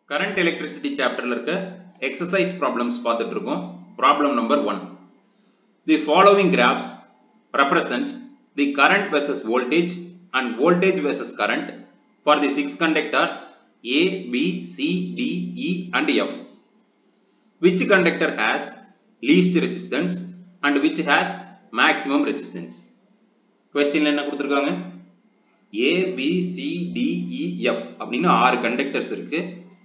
Current electricity சாப்டர்ல இருக்க exercise problems பார்த்துட்டு இருக்கோம் problem number one the following graphs represent the current versus voltage and voltage versus current for the six conductors A, B, C, D, E and F. Which conductor has least resistance and which has maximum resistance? கொஸ்டின்ல என்ன கொடுத்துருக்காங்க A B C D E F அப்படின்னு ஆறு conductors இருக்கு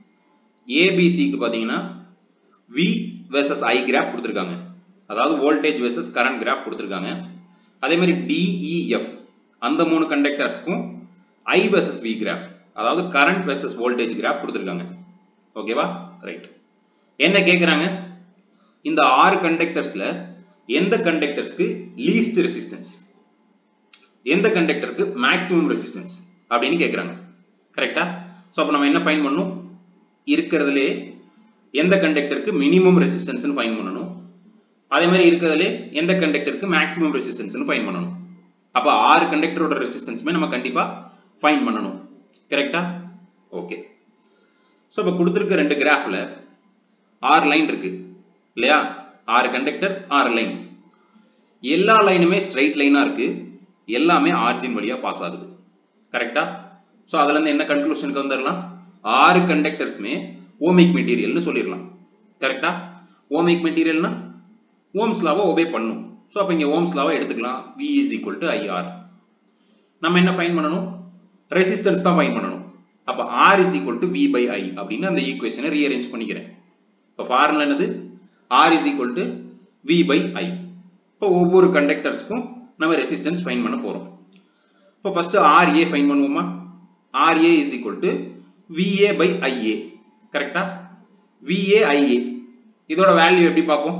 ஏபிசிக்கு பார்த்தீங்கன்னா we versus I graph கொடுத்துருக்காங்க அதாவது voltage versus current graph கொடுத்துருக்காங்க அதே மாதிரி டிஇஎஃப் அந்த மூணு கண்டக்டர்ஸ்க்கும் ஐ வெர்சஸ் வி கிராஃப் அதாவது கரண்ட் வெர்சஸ் வோல்டேஜ் கிராஃப் கொடுத்துருக்காங்க ஓகேவா ரைட் என்ன கேட்குறாங்க இந்த ஆறு கண்டக்டர்ஸ்ல எந்த கண்டக்டர்ஸ்க்கு லீஸ்ட் ரெசிஸ்டன்ஸ் எந்த கண்டக்டருக்கு மேக்ஸிமம் ரெசிஸ்டன்ஸ் அப்படின்னு கேட்குறாங்க கரெக்டா ஸோ அப்போ நம்ம என்ன ஃபைன் பண்ணணும் இருக்கிறதுலே எந்த கண்டக்டருக்கு மினிமம் ரெசிஸ்டன்ஸ்னு ஃபைன் பண்ணணும் அதே மாதிரி இருக்கிறதுலே எந்த கண்டக்டருக்கு மேக்ஸிமம் ரெசிஸ்டன்ஸ்னு ஃபைன் பண்ணணும் அப்போ ஆறு கண்டக்டரோட ரெசிஸ்டன்ஸுமே நம்ம கண்டிப்பா ஃபைன் பண்ணணும் கரெக்டா ஓகே ஸோ இப்போ கொடுத்துருக்க ரெண்டு கிராஃப்ல ஆறு லைன் இருக்கு இல்லையா ஆறு கண்டக்டர் ஆறு லைன் எல்லா லைனுமே ஸ்ட்ரைட் லைனா இருக்கு எல்லாமே ஆர்ஜின் வழியா பாஸ் ஆகுது கரெக்டா ஸோ அதுல இருந்து என்ன கன்க்ளூஷனுக்கு வந்துடலாம் ஆறு கண்டக்டர்ஸ்மே ஓமிக் மெட்டீரியல்னு சொல்லிடலாம் கரெக்டா ஓமிக் மெட்டீரியல்னா ஓம்ஸ் லாவை ஒபே பண்ணும் ஸோ அப்போ இங்கே ஓம்ஸ் லாவை எடுத்துக்கலாம் V is equal to I R நம்ம என்ன ஃபைன் பண்ணணும் ரெசிஸ்டன்ஸ் தான் ஃபைன் பண்ணணும் அப்போ R is equal to V by I அப்படின்னு அந்த ஈக்குவேஷனை ரீஅரேஞ்ச் பண்ணிக்கிறேன் இப்போ ஃபார்முலா என்னது R is equal to V by I இப்போ ஒவ்வொரு கண்டக்டர்ஸ்க்கும் நம்ம ரெசிஸ்டன்ஸ் ஃபைன் பண்ண போகிறோம் இப்போ ஃபர்ஸ்ட் ஆர்ஏ ஃபைன் பண்ணுவோமா R A is equal to VA by I A கரெக்டா விஏ ஐஏ இதோட வேல்யூ எப்படி பார்ப்போம்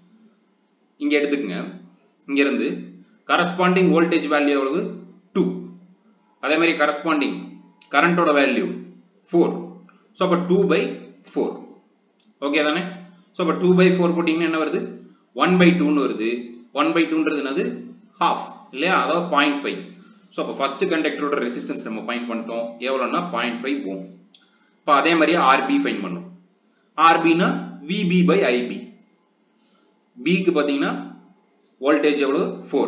இங்க எடுத்துக்கங்க இங்க இருந்து கரஸ்பாண்டிங் வோல்டேஜ் வேல்யூ எவ்வளவு டூ அதே மாதிரி கரஸ்பாண்டிங் கரண்டோட வேல்யூ ஃபோர் ஸோ அப்போ டூ பை ஃபோர் ஓகே தானே ஸோ அப்போ டூ பை ஃபோர் போட்டிங்கன்னா என்ன வருது ஒன் பை டூன்னு வருது ஒன் பை டூன்றது என்னது ஹாஃப் இல்லையா அதாவது பாயிண்ட் ஃபைவ் ஸோ அப்போ ஃபர்ஸ்ட் கண்டக்டரோட ரெசிஸ்டன்ஸ் நம்ம ஃபைன் பண்ணிட்டோம் எவ்வளோன்னா பாயிண்ட் ஃபைவ் ஓம் இப்போ அதே மாதிரி ஆர்பி ஃபைன் பண்ணும் ஆர்பினா விபி பை ஐபி பிக்கு பார்த்தீங்கன்னா வோல்டேஜ் எவ்வளவு ஃபோர்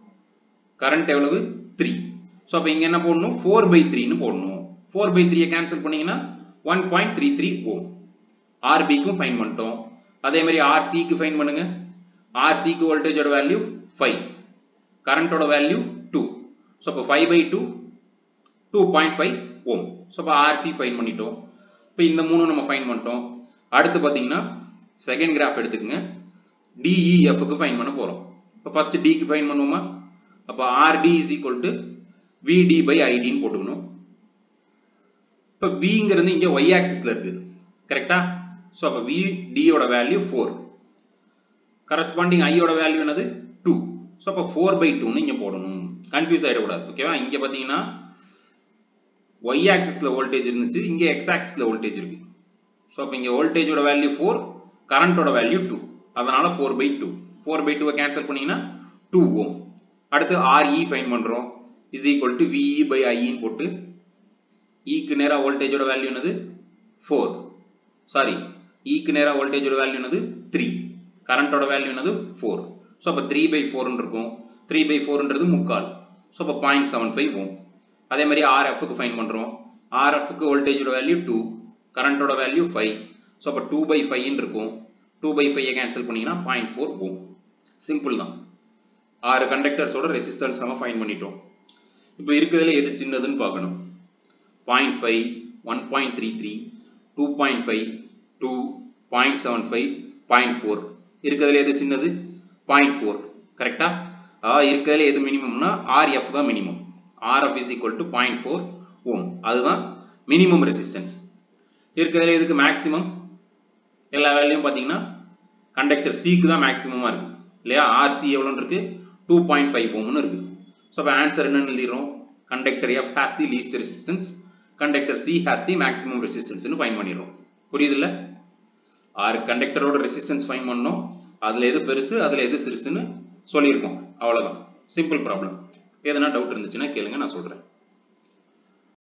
கரண்ட் எவ்வளவு த்ரீ ஸோ அப்போ இங்கே என்ன போடணும் ஃபோர் பை த்ரீன்னு போடணும் ஃபோர் பை த்ரீயை கேன்சல் பண்ணீங்கன்னா one point three three ohm ஆர்பிக்கும் ஃபைன் பண்ணிட்டோம் அதே மாதிரி ஆர்சிக்கு ஃபைன் பண்ணுங்க ஆர்சிக்கு வோல்டேஜோட வேல்யூ ஃபைவ் கரண்டோட வேல்யூ டூ ஸோ அப்போ five by two two point five ohm so அப்போ ஆர்சி ஃபைன் பண்ணிட்டோம் இப்போ இந்த மூணு நம்ம ஃபைன் பண்ணிட்டோம் அடுத்து பார்த்தீங்கன்னா செகண்ட் கிராஃப் எடுத்துக்கோங்க டிஇஎஃப்க்கு ஃபைன் பண்ண போறோம் இப்போ ஃபர்ஸ்ட் டிக்கு ஃபைன் பண்ணுவோமா அப்போ R D is equal to V D by ஐடின்னு போட்டுக்கணும் இப்போ விங்கிறது இங்கே ஒய் ஆக்சிஸ்ல இருக்கு கரெக்டா ஸோ அப்போ வி டியோட வேல்யூ ஃபோர் கரஸ்பாண்டிங் ஐயோட வேல்யூ என்னது டூ ஸோ அப்போ ஃபோர் பை டூன்னு இங்கே போடணும் கன்ஃபியூஸ் ஆகிடக்கூடாது ஓகேவா இங்கே பார்த்தீங்கன்னா ஒய் ஆக்சிஸ்ல வோல்டேஜ் இருந்துச்சு இங்கே எக்ஸ் ஆக்சிஸ்ல வோல்டேஜ் இருக்கு ஸோ அப்போ இங்கே வோல்டேஜோட வேல்யூ ஃபோர் கரண்டோட வேல்யூ டூ அதனால four by two four by டூவை கேன்சல் பண்ணீங்கன்னா டூ ஓம் அடுத்து ஆர்இ ஃபைன் பண்றோம் is equal to V E by ஐஇன்னு போட்டு இக்கு நேரா வோல்டேஜோட வேல்யூ என்னது ஃபோர் சாரி இக்கு நேரா வோல்டேஜோட வேல்யூ என்னது த்ரீ கரண்டோட வேல்யூ என்னது ஃபோர் ஸோ அப்போ த்ரீ பை ஃபோர்னு இருக்கும் த்ரீ பை ஃபோர்ன்றது முக்கால் ஸோ அப்போ பாயிண்ட் செவன் ஃபைவ் ஓம் அதே மாதிரி ஆர்எஃப்க்கு ஃபைன் பண்றோம் ஆர்எஃப்க்கு வோல்டேஜோட வேல்யூ டூ கரண்டோட வேல்யூ ஃபைவ் ஸோ அப்போ டூ பை ஃபைவ்னு இருக்கும் டூ பை ஃபைவ் கேன்சல் பண்ணீங்கன்னா பாயிண்ட் ஃபோர் ஓம் சிம்பிள் தான் ஆறு கண்டக்டர்ஸோட ரெசிஸ்டன்ஸ் நம்ம ஃபைன் பண்ணிட்டோம் இப்போ இருக்கிறதுல எது சின்னதுன்னு பார்க்கணும் point five one point three three two point five two point seven five point four இருக்கிறதுல எது சின்னது பாயிண்ட் ஃபோர் கரெக்டா அதாவது இருக்கிறதுல எது மினிமம்னா ஆர்எஃப் தான் minimum RF is equal to point four ohm அதுதான் மினிமம் ரெசிஸ்டன்ஸ் இருக்கிறதுல எதுக்கு மேக்ஸிமம் எல்லா வேலையும் பார்த்தீங்கன்னா கண்டக்டர் சிக்கு தான் மேக்ஸிமமாக இருக்கு இல்லையா ஆர்சி எவ்வளோன்னு இருக்கு டூ பாயிண்ட் ஃபைவ் ஓம்னு இருக்கு ஸோ அப்போ ஆன்சர் என்னன்னு எழுதிடுறோம் conductor F has the least resistance conductor C has the maximum ரெசிஸ்டன்ஸ்னு ஃபைன் பண்ணிடுறோம் புரியுதுல்ல ஆறு கண்டக்டரோட ரெசிஸ்டன்ஸ் ஃபைன் பண்ணோம் அதில் எது பெருசு அதில் எது சிறுசுன்னு சொல்லியிருக்கோம் அவ்வளோதான் சிம்பிள் ப்ராப்ளம் எதனா டவுட் இருந்துச்சுன்னா கேளுங்க நான் சொல்கிறேன்